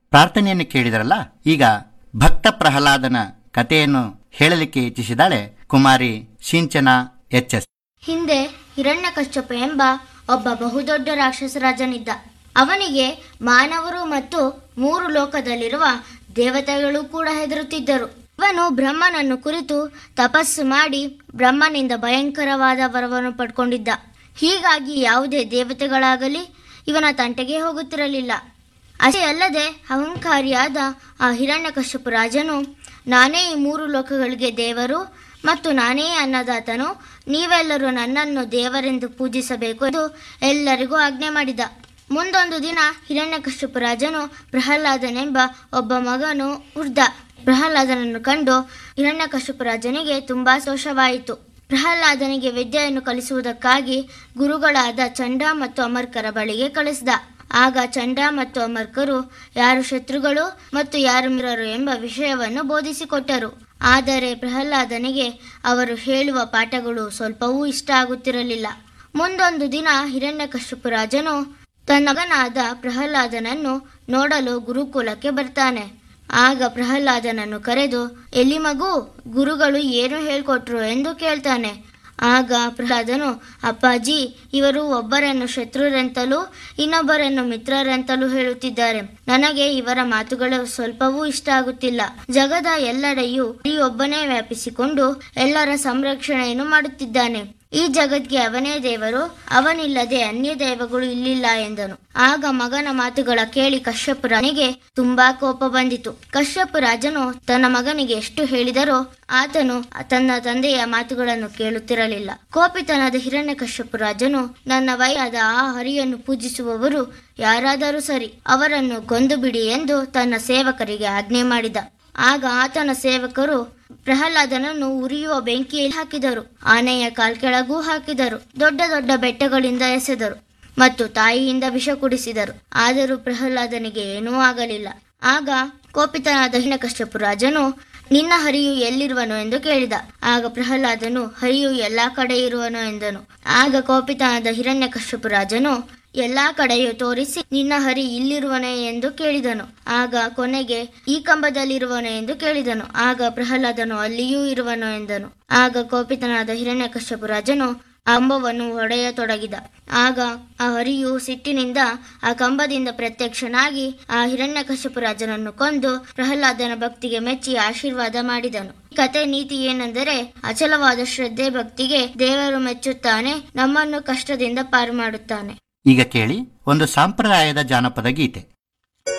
ಪ್ರಾರ್ಥನೆಯನ್ನು ಕೇಳಿದರಲ್ಲ ಈಗ ಭಕ್ತ ಪ್ರಹ್ಲಾದನ ಕಥೆಯನ್ನು ಹೇಳಲಿಕ್ಕೆ ಇಚ್ಛಿಸಿದಾಳೆ ಕುಮಾರಿ ಸಿಂಚನ ಎಚ್ ಎಸ್ ಹಿಂದೆ ಹಿರಣ್ಯಕಶ್ಯಪ ಎಂಬ ಒಬ್ಬ ಬಹುದೊಡ್ಡ ರಾಕ್ಷಸರಾಜನಿದ್ದ ಅವನಿಗೆ ಮಾನವರು ಮತ್ತು ಮೂರು ಲೋಕದಲ್ಲಿರುವ ದೇವತೆಗಳು ಕೂಡ ಹೆದರುತ್ತಿದ್ದರು ಇವನು ಬ್ರಹ್ಮನನ್ನು ಕುರಿತು ತಪಸ್ಸು ಮಾಡಿ ಬ್ರಹ್ಮನಿಂದ ಭಯಂಕರವಾದ ವರವನ್ನು ಪಡ್ಕೊಂಡಿದ್ದ ಹೀಗಾಗಿ ಯಾವುದೇ ದೇವತೆಗಳಾಗಲಿ ಇವನ ತಂಟೆಗೆ ಹೋಗುತ್ತಿರಲಿಲ್ಲ ಅಷ್ಟೇ ಅಲ್ಲದೆ ಅಹಂಕಾರಿಯಾದ ಆ ಹಿರಣ್ಯಕಶ್ಯಪು ರಾಜನು ನಾನೇ ಈ ಮೂರು ಲೋಕಗಳಿಗೆ ದೇವರು ಮತ್ತು ನಾನೇ ಅನ್ನದಾತನು ನೀವೆಲ್ಲರೂ ನನ್ನನ್ನು ದೇವರೆಂದು ಪೂಜಿಸಬೇಕು ಎಂದು ಎಲ್ಲರಿಗೂ ಆಜ್ಞೆ ಮಾಡಿದ ಮುಂದೊಂದು ದಿನ ಹಿರಣ್ಯಕಶ್ಯಪು ರಾಜನು ಪ್ರಹ್ಲಾದನೆಂಬ ಒಬ್ಬ ಮಗನು ಹುಡ್ದ ಪ್ರಹ್ಲಾದನನ್ನು ಕಂಡು ಹಿರಣ್ಯಕಶ್ಯಪು ರಾಜನಿಗೆ ತುಂಬಾ ಸಂತೋಷವಾಯಿತು ಪ್ರಹ್ಲಾದನಿಗೆ ವಿದ್ಯೆಯನ್ನು ಕಲಿಸುವುದಕ್ಕಾಗಿ ಗುರುಗಳಾದ ಚಂಡ ಮತ್ತು ಅಮರ್ಕರ ಬಳಿಗೆ ಕಳಿಸಿದ ಆಗ ಚಂಡ ಮತ್ತು ಅಮರ್ಕರು ಯಾರು ಶತ್ರುಗಳು ಮತ್ತು ಯಾರು ಮಿತ್ರರು ಎಂಬ ವಿಷಯವನ್ನು ಬೋಧಿಸಿಕೊಟ್ಟರು ಆದರೆ ಪ್ರಹ್ಲಾದನಿಗೆ ಅವರು ಹೇಳುವ ಪಾಠಗಳು ಸ್ವಲ್ಪವೂ ಇಷ್ಟ ಆಗುತ್ತಿರಲಿಲ್ಲ ಮುಂದೊಂದು ದಿನ ಹಿರಣ್ಯಕಶ್ಯಪು ರಾಜನು ತನ್ನ ಮಗನಾದ ಪ್ರಹ್ಲಾದನನ್ನು ನೋಡಲು ಗುರುಕುಲಕ್ಕೆ ಬರ್ತಾನೆ ಆಗ ಪ್ರಹ್ಲಾದನನ್ನು ಕರೆದು ಎಲ್ಲಿ ಮಗು ಗುರುಗಳು ಏನು ಹೇಳ್ಕೊಟ್ರು ಎಂದು ಕೇಳ್ತಾನೆ ಆಗ ಪ್ರಹ್ಲಾದನು ಅಪ್ಪಾಜಿ ಇವರು ಒಬ್ಬರನ್ನು ಶತ್ರುರೆಂತಲೂ ಇನ್ನೊಬ್ಬರನ್ನು ಮಿತ್ರರೆಂತಲೂ ಹೇಳುತ್ತಿದ್ದಾರೆ ನನಗೆ ಇವರ ಮಾತುಗಳು ಸ್ವಲ್ಪವೂ ಇಷ್ಟ ಆಗುತ್ತಿಲ್ಲ ಜಗದ ಎಲ್ಲೆಡೆಯೂ ಈ ಒಬ್ಬನೇ ವ್ಯಾಪಿಸಿಕೊಂಡು ಎಲ್ಲರ ಸಂರಕ್ಷಣೆಯನ್ನು ಮಾಡುತ್ತಿದ್ದಾನೆ ಈ ಜಗತ್ಗೆ ಅವನೇ ದೇವರು ಅವನಿಲ್ಲದೆ ಅನ್ಯ ದೈವಗಳು ಇಲ್ಲಿಲ್ಲ ಎಂದನು ಆಗ ಮಗನ ಮಾತುಗಳ ಕೇಳಿ ಕಶ್ಯಪ ರಾಜನಿಗೆ ತುಂಬಾ ಕೋಪ ಬಂದಿತು ಕಶ್ಯಪ ರಾಜನು ತನ್ನ ಮಗನಿಗೆ ಎಷ್ಟು ಹೇಳಿದರೋ ಆತನು ತನ್ನ ತಂದೆಯ ಮಾತುಗಳನ್ನು ಕೇಳುತ್ತಿರಲಿಲ್ಲ ಕೋಪಿತನಾದ ಹಿರಣ್ಯ ಕಶ್ಯಪ ರಾಜನು ನನ್ನ ವೈಯಾದ ಆ ಹರಿಯನ್ನು ಪೂಜಿಸುವವರು ಯಾರಾದರೂ ಸರಿ ಅವರನ್ನು ಕೊಂದು ಬಿಡಿ ಎಂದು ತನ್ನ ಸೇವಕರಿಗೆ ಆಜ್ಞೆ ಮಾಡಿದ ಆಗ ಆತನ ಸೇವಕರು ಪ್ರಹ್ಲಾದನನ್ನು ಉರಿಯುವ ಬೆಂಕಿಯಲ್ಲಿ ಹಾಕಿದರು ಆನೆಯ ಕಾಲ್ಕೆಳಗೂ ಹಾಕಿದರು ದೊಡ್ಡ ದೊಡ್ಡ ಬೆಟ್ಟಗಳಿಂದ ಎಸೆದರು ಮತ್ತು ತಾಯಿಯಿಂದ ವಿಷ ಕುಡಿಸಿದರು ಆದರೂ ಪ್ರಹ್ಲಾದನಿಗೆ ಏನೂ ಆಗಲಿಲ್ಲ ಆಗ ಕೋಪಿತನಾದ ಹಿರಣ್ಯಕಶ್ಯಪು ರಾಜನು ನಿನ್ನ ಹರಿಯು ಎಲ್ಲಿರುವನು ಎಂದು ಕೇಳಿದ ಆಗ ಪ್ರಹ್ಲಾದನು ಹರಿಯು ಎಲ್ಲಾ ಕಡೆ ಇರುವನು ಎಂದನು ಆಗ ಕೋಪಿತನಾದ ಹಿರಣ್ಯಕಶ್ಯಪು ರಾಜನು ಎಲ್ಲಾ ಕಡೆಯೂ ತೋರಿಸಿ ನಿನ್ನ ಹರಿ ಇಲ್ಲಿರುವನೆ ಎಂದು ಕೇಳಿದನು ಆಗ ಕೊನೆಗೆ ಈ ಕಂಬದಲ್ಲಿರುವನು ಎಂದು ಕೇಳಿದನು ಆಗ ಪ್ರಹ್ಲಾದನು ಅಲ್ಲಿಯೂ ಇರುವನು ಎಂದನು ಆಗ ಕೋಪಿತನಾದ ಹಿರಣ್ಯಕಶ್ಯಪು ರಾಜನು ಆ ಕಂಬವನ್ನು ಹೊಡೆಯತೊಡಗಿದ ಆಗ ಆ ಹರಿಯು ಸಿಟ್ಟಿನಿಂದ ಆ ಕಂಬದಿಂದ ಪ್ರತ್ಯಕ್ಷನಾಗಿ ಆ ಹಿರಣ್ಯಕಶ್ಯಪು ರಾಜನನ್ನು ಕೊಂದು ಪ್ರಹ್ಲಾದನ ಭಕ್ತಿಗೆ ಮೆಚ್ಚಿ ಆಶೀರ್ವಾದ ಮಾಡಿದನು ಈ ಕತೆ ನೀತಿ ಏನೆಂದರೆ ಅಚಲವಾದ ಶ್ರದ್ಧೆ ಭಕ್ತಿಗೆ ದೇವರು ಮೆಚ್ಚುತ್ತಾನೆ ನಮ್ಮನ್ನು ಕಷ್ಟದಿಂದ ಪಾರು ಮಾಡುತ್ತಾನೆ ಈಗ ಕೇಳಿ ಒಂದು ಸಾಂಪ್ರದಾಯದ ಜಾನಪದ ಗೀತೆ